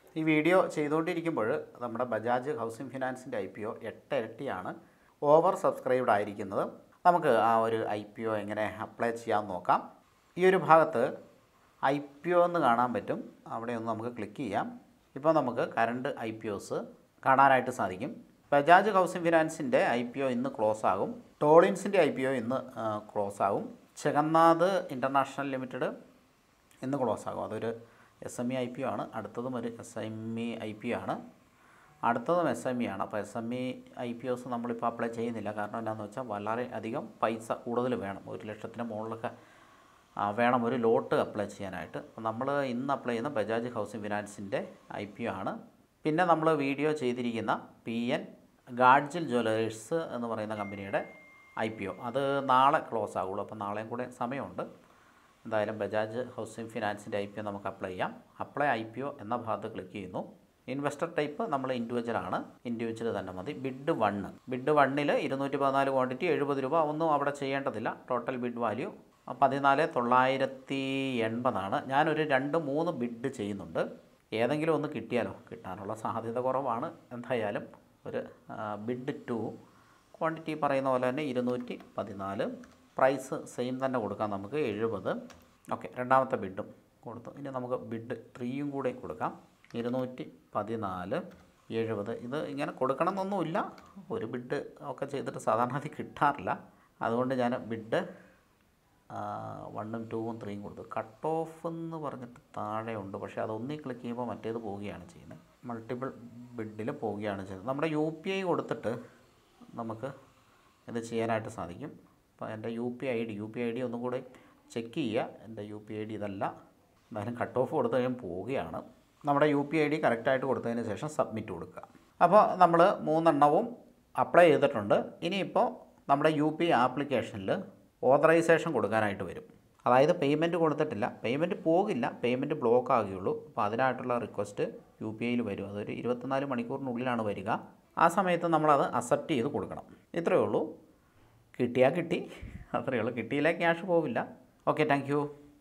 ഈ വീഡിയോ ചെയ്തുകൊണ്ടിരിക്കുമ്പോൾ നമ്മുടെ ബജാജ് ഹൗസിംഗ് ഫിനാൻസിൻ്റെ ഐ പി ഒ എട്ട് ഇരട്ടിയാണ് ഓവർ സബ്സ്ക്രൈബ്ഡ് ആയിരിക്കുന്നത് നമുക്ക് ആ ഒരു ഐ പി ഒ എങ്ങനെ അപ്ലൈ ചെയ്യാമെന്ന് നോക്കാം ഈ ഒരു ഭാഗത്ത് ഐ പി ഒ എന്ന് കാണാൻ പറ്റും അവിടെ ഒന്ന് നമുക്ക് ക്ലിക്ക് ചെയ്യാം ഇപ്പോൾ നമുക്ക് കറണ്ട് ഐ പി ഒസ് കാണാനായിട്ട് സാധിക്കും ബജാജ് ഹൗസിംഗ് ഫിനാൻസിൻ്റെ ഐ പി ഒ ഇന്ന് ക്ലോസ് ആകും ടോളിൻസിൻ്റെ ഐ പി ഒ ഇന്ന് ക്ലോസ് ആകും ജഗന്നാഥ് ഇൻ്റർനാഷണൽ ലിമിറ്റഡ് ഇന്ന് ക്ലോസ് ആകും അതൊരു S M E I P O ആണ് അടുത്തതും ഒരു S M E I P O ആണ് അടുത്തതും എസ് എം ഇ ആണ് അപ്പോൾ S M E I P Os നമ്മളിപ്പോൾ അപ്ലൈ ചെയ്യുന്നില്ല കാരണം എന്താണെന്ന് വെച്ചാൽ വളരെ അധികം പൈസ കൂടുതൽ വേണം ഒരു ലക്ഷത്തിന് മുകളിലൊക്കെ ആ, വേണം ഒരു ലോട്ട് അപ്ലൈ ചെയ്യാനായിട്ട് അപ്പോൾ നമ്മൾ ഇന്ന് അപ്ലൈ ചെയ്യുന്ന ബജാജ് ഹൗസിംഗ് ഫിനാൻസിൻ്റെ ഐ പി ഒ ആണ് പിന്നെ നമ്മൾ വീഡിയോ ചെയ്തിരിക്കുന്ന പി എൻ ഗാഡ്ജിൽ ജ്വല്ലേഴ്സ് എന്ന് പറയുന്ന കമ്പനിയുടെ ഐ പി ഒ അത് നാളെ ക്ലോസ് ആകുള്ളൂ അപ്പോൾ നാളെയും കൂടെ സമയമുണ്ട് എന്തായാലും ബജാജ് ഹൗസിംഗ് ഫിനാൻസിൻ്റെ ഐ പി ഒ നമുക്ക് അപ്ലൈ ചെയ്യാം അപ്ലൈ ഐ പി ഒ എന്ന ഭാഗത്ത് ക്ലിക്ക് ചെയ്യുന്നു ഇൻവെസ്റ്റർ ടൈപ്പ് നമ്മൾ ഇൻഡിവിജ്വൽ ആണ് ഇൻഡിവിജ്വൽ തന്നെ മതി ബിഡ് വണ്ണ് ബിഡ് വണ്ണിൽ ഇരുന്നൂറ്റി പതിനാല് ക്വാണ്ടിറ്റി എഴുപത് രൂപ ഒന്നും അവിടെ ചെയ്യേണ്ടതില്ല ടോട്ടൽ ബിഡ് വാല്യൂ പതിനാല് തൊള്ളായിരത്തി എൺപതാണ് ഞാനൊരു രണ്ട് മൂന്ന് ബിഡ് ചെയ്യുന്നുണ്ട് ഏതെങ്കിലും ഒന്ന് കിട്ടിയാലോ കിട്ടാനുള്ള സാധ്യത കുറവാണ് എന്തായാലും ഒരു ബിഡ് ടു ക്വാണ്ടിറ്റി പറയുന്ന പോലെ തന്നെ ഇരുന്നൂറ്റി പതിനാല് പ്രൈസ് സെയിം തന്നെ കൊടുക്കാം നമുക്ക് എഴുപത് ഓക്കെ രണ്ടാമത്തെ ബിഡും കൊടുത്തു ഇനി നമുക്ക് ബിഡ് ത്രീയും കൂടെ കൊടുക്കാം ഇരുന്നൂറ്റി പതിനാല് എഴുപത് ഇത് ഇങ്ങനെ കൊടുക്കണം എന്നൊന്നുമില്ല ഒരു ബിഡ് ഒക്കെ ചെയ്തിട്ട് സാധാരണ അത് കിട്ടാറില്ല അതുകൊണ്ട് ഞാൻ ബിഡ് വണ്ണും ടൂവും ത്രീയും കൊടുത്തു കട്ട് ഓഫ് എന്ന് പറഞ്ഞിട്ട് താഴെ ഉണ്ട് പക്ഷേ അതൊന്നി ക്ലിക്ക് ചെയ്യുമ്പോൾ മറ്റേത് പോവുകയാണ് ചെയ്യുന്നത് മൾട്ടിപ്പിൾ ബിഡിൽ പോവുകയാണ് ചെയ്യുന്നത് നമ്മുടെ യു പി ഐ കൊടുത്തിട്ട് നമുക്ക് ഇത് ചെയ്യാനായിട്ട് സാധിക്കും അപ്പോൾ എൻ്റെ U P I D U P I D ഒന്നും കൂടെ ചെക്ക് ചെയ്യുക എൻ്റെ യു പി ഐ ഡി ഇതല്ല എന്തായാലും കട്ട് ഓഫ് കൊടുത്ത് കഴിയാൻ പോവുകയാണ് നമ്മുടെ യു പി ഐ ഡി കറക്റ്റായിട്ട് കൊടുത്തതിന് ശേഷം സബ്മിറ്റ് കൊടുക്കുക അപ്പോൾ നമ്മൾ മൂന്നെണ്ണവും അപ്ലൈ ചെയ്തിട്ടുണ്ട് ഇനിയിപ്പോൾ നമ്മുടെ യു പി ആപ്ലിക്കേഷനിൽ ഓതറൈസേഷൻ കൊടുക്കാനായിട്ട് വരും അതായത് പേയ്മെൻറ്റ് കൊടുത്തിട്ടില്ല പേയ്മെൻറ്റ് പോകില്ല പേയ്മെൻറ്റ് ബ്ലോക്ക് ആകുകയുള്ളൂ അപ്പോൾ അതിനായിട്ടുള്ള റിക്വസ്റ്റ് യു പി ഐയിൽ വരും അതൊരു ഇരുപത്തിനാല് മണിക്കൂറിനുള്ളിലാണ് വരിക ആ സമയത്ത് നമ്മളത് അക്സെപ്റ്റ് ചെയ്ത് കൊടുക്കണം ഇത്രയേ ഉള്ളൂ കിട്ടിയാൽ കിട്ടി അത്രയേ ഉള്ളൂ കിട്ടിയില്ല ക്യാഷ് പോവില്ല ഓക്കെ താങ്ക്